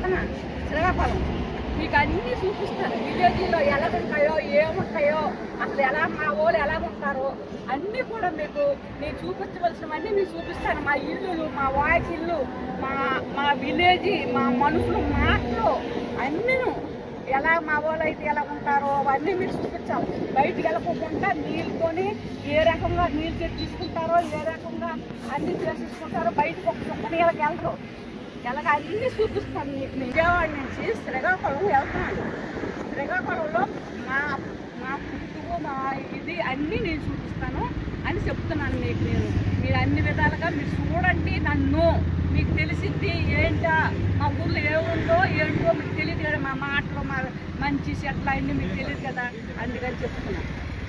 వెళ్తున్నా శ్రీకాకుళం మీకు అన్నీ చూపిస్తాను విలేజ్లో ఎలా ఉంటాయో ఏముంటాయో అసలు ఎలా మా వాళ్ళు ఎలా ఉంటారో అన్నీ కూడా మీకు నేను చూపించవలసినవన్నీ మీకు చూపిస్తాను మా ఇల్లులు మా వాకిళ్ళు మా మా విలేజ్ మా మనుషులు మాటలు అన్నీను ఎలా మా వాళ్ళు అయితే ఎలా ఉంటారో అవన్నీ మీరు చూపించాం బయటికి వెళ్ళకోకుండా నీళ్ళతోని ఏ రకంగా నీళ్ళు తెచ్చి తీసుకుంటారో ఏ రకంగా అన్ని చేసేసుకుంటారో బయటకు ఒక చుక్క నీళ్ళకి వెళ్ళరు ఎలాగ అన్ని చూపిస్తాను మీకు విజయవాడ నుంచి శ్రీకాకుళం వెళ్తున్నాను శ్రీకాకుళంలో మా మా పుట్టుకు మా ఇది అన్నీ నేను చూపిస్తాను అని చెప్తున్నాను మీకు నేను మీరు అన్ని విధాలుగా మీరు చూడండి నన్ను మీకు తెలిసిద్ది ఏంటా మా ఊర్లో ఏముందో ఏంటో మీకు తెలియదు కదా మా మాటలు మా మంచి చెట్ల అన్నీ మీకు తెలియదు కదా అందుకని చెప్తున్నాను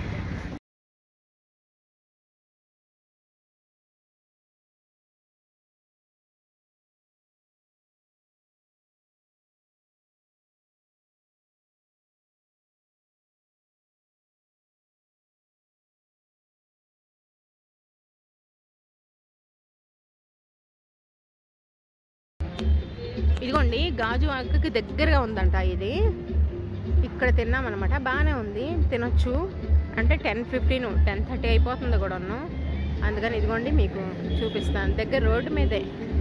ఇదిగోండి గాజు అక్కకి దగ్గరగా ఉందంట ఇది ఇక్కడ తిన్నామన్నమాట బాగానే ఉంది తినొచ్చు అంటే టెన్ ఫిఫ్టీన్ టెన్ థర్టీ అయిపోతుంది కూడాను అందుకని ఇదిగోండి మీకు చూపిస్తాను దగ్గర రోడ్డు మీదే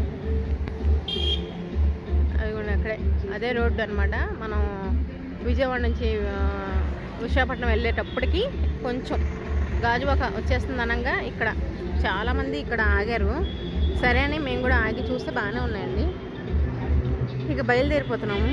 అదిగోండి అక్కడే అదే రోడ్డు అనమాట మనం విజయవాడ నుంచి ఆ, విశాఖపట్నం వెళ్ళేటప్పటికి కొంచెం గాజువాక వచ్చేస్తుంది అనగా ఇక్కడ చాలామంది ఇక్కడ ఆగారు సరే అని మేము కూడా ఆగి చూస్తే బాగానే ఉన్నాయండి ఇక బయలుదేరిపోతున్నాము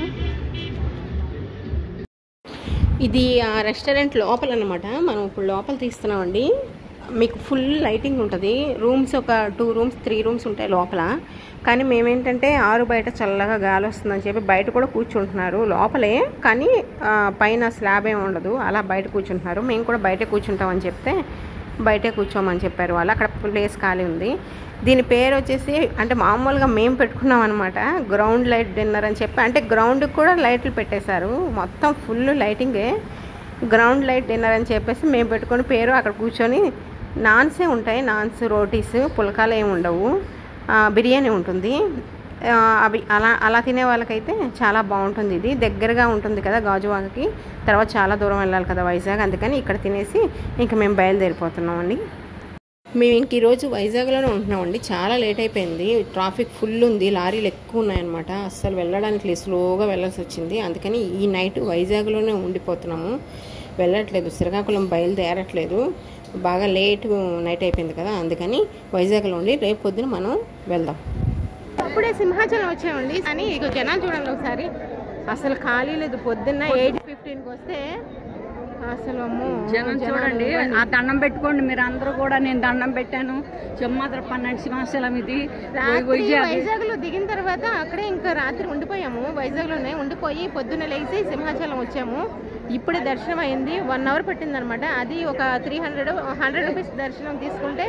ఇది ఆ రెస్టారెంట్ లోపల అనమాట మనం ఇప్పుడు లోపల తీస్తున్నామండి మీకు ఫుల్ లైటింగ్ ఉంటుంది రూమ్స్ ఒక టూ రూమ్స్ త్రీ రూమ్స్ ఉంటాయి లోపల కానీ మేమేంటంటే ఆరు బయట చల్లగా గాలి వస్తుందని చెప్పి బయట కూడా కూర్చుంటున్నారు లోపలే కానీ ఆ, పైన స్లాబ్ ఏమి ఉండదు అలా బయట కూర్చుంటున్నారు మేము కూడా బయటే కూర్చుంటామని చెప్తే బయటే కూర్చోమని చెప్పారు వాళ్ళు అక్కడ ప్లేస్ ఖాళీ ఉంది దీని పేరు వచ్చేసి అంటే మామూలుగా మేము పెట్టుకున్నాం అనమాట గ్రౌండ్ లైట్ డిన్నర్ అని చెప్పి అంటే గ్రౌండ్కి కూడా లైట్లు పెట్టేశారు మొత్తం ఫుల్ లైటింగే గ్రౌండ్ లైట్ డిన్నర్ అని చెప్పేసి మేము పెట్టుకొని పేరు అక్కడ కూర్చొని నాన్సే ఉంటాయి నాన్స్ రోటీస్ పులకాలు ఏమి ఉండవు ఆ, బిర్యానీ ఉంటుంది ఆ, అవి అలా అలా తినే వాళ్ళకైతే చాలా బాగుంటుంది ఇది దగ్గరగా ఉంటుంది కదా గాజువాకకి తర్వాత చాలా దూరం వెళ్ళాలి కదా వైజాగ్ అందుకని ఇక్కడ తినేసి ఇంకా మేము బయలుదేరిపోతున్నామండి మేము ఇంక ఈరోజు వైజాగ్లోనే ఉంటున్నామండి చాలా లేట్ అయిపోయింది ట్రాఫిక్ ఫుల్ ఉంది లారీలు ఎక్కువ ఉన్నాయన్నమాట అస్సలు వెళ్ళడానికి లేదు స్లోగా వెళ్ళాల్సి వచ్చింది అందుకని ఈ నైట్ వైజాగ్లోనే ఉండిపోతున్నాము వెళ్ళట్లేదు శ్రీకాకుళం బయలుదేరట్లేదు బాగా లేట్ నైట్ అయిపోయింది కదా అందుకని వైజాగ్లో ఉండి రేపు పొద్దున మనం వెళ్దాం అప్పుడే సింహాచలం వచ్చామండి కానీ ఇక జనాలు చూడండి ఒకసారి అసలు ఖాళీ లేదు పొద్దున్న ఎయిట్ ఫిఫ్టీన్కి వస్తే అసలు అమ్మో జనం చూడండి ఆ దండం పెట్టుకోండి మీరు అందరూ కూడా నేను దండం పెట్టాను చెమ్మాత్ర పన్నెండు సింహాచలం ఇది రాత్రి వైజాగ్ వైజాగ్ లో దిగిన తర్వాత అక్కడే ఇంకా రాత్రి ఉండిపోయాము వైజాగ్ లోనే ఉండిపోయి పొద్దున్న లేచి సింహాచలం వచ్చాము ఇప్పుడే దర్శనం అయింది వన్ అవర్ పట్టింది అనమాట అది ఒక త్రీ హండ్రెడ్ హండ్రెడ్ రూపీస్ దర్శనం తీసుకుంటే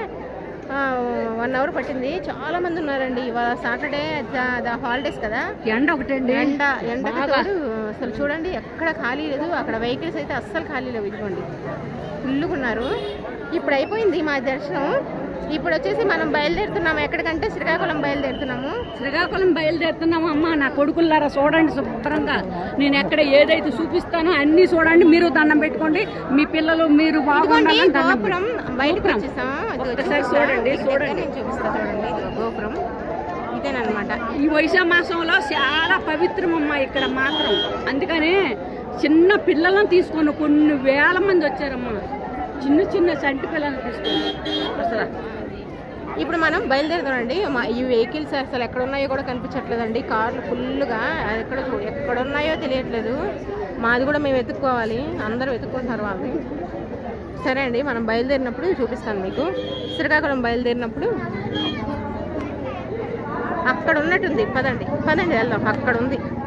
వన్ అవర్ పట్టింది చాలా మంది ఉన్నారండి ఇవాళ సాటర్డే హాలిడేస్ కదా ఎండ ఒకటండి ఎండ ఎండకి తోడు అసలు చూడండి ఎక్కడ ఖాళీ లేదు అక్కడ వెహికల్స్ అయితే అస్సలు ఖాళీ లేవు ఇదిగోండి ఫుల్గా ఉన్నారు ఇప్పుడు అయిపోయింది మా దర్శనం ఇప్పుడు వచ్చేసి మనం బయలుదేరుతున్నాము ఎక్కడికంటే శ్రీకాకుళం బయలుదేరుతున్నాము శ్రీకాకుళం బయలుదేరుతున్నాము అమ్మ నా కొడుకులారా చూడండి శుభ్రంగా నేను ఎక్కడ ఏదైతే చూపిస్తానో అన్ని చూడండి మీరు దండం పెట్టుకోండి మీ పిల్లలు మీరు ఇదిగోండి బాగుండాలని దండం గోపురం బయటకు గోపురం. వచ్చేసాం అది ఒక్కసారి వచ్చేసాం. చూడండి, ఇది చూడండి. దగ్గర నుంచి చూపిస్తా చూడండి ఇదిగో గోపురం ఇదేనమాట ఈ వైశాఖ మాసంలో చాలా పవిత్రమమ్మ ఇక్కడ మాత్రం అందుకని చిన్న పిల్లలను తీసుకొని కొన్ని వేల మంది వచ్చారమ్మా చిన్న చిన్న చంటి పిల్లల్ని తీసుకొని అసలు ఇప్పుడు మనం బయలుదేరుతామండి మా- ఈ వెహికల్స్ అసలు ఎక్కడ ఉన్నాయో కూడా కనిపించట్లేదండి కార్లు ఫుల్గా ఎక్కడ చూ ఎక్కడ ఉన్నాయో తెలియట్లేదు మాది కూడా మేము వెతుక్కోవాలి అందరూ వెతుక్కుంటున్నారు వాళ్ళు సరే అండి మనం బయలుదేరినప్పుడు చూపిస్తాను మీకు శ్రీకాకుళం బయలుదేరినప్పుడు అక్కడ ఉన్నట్టుంది పదండి పదండి వెళ్దాం అక్కడ ఉంది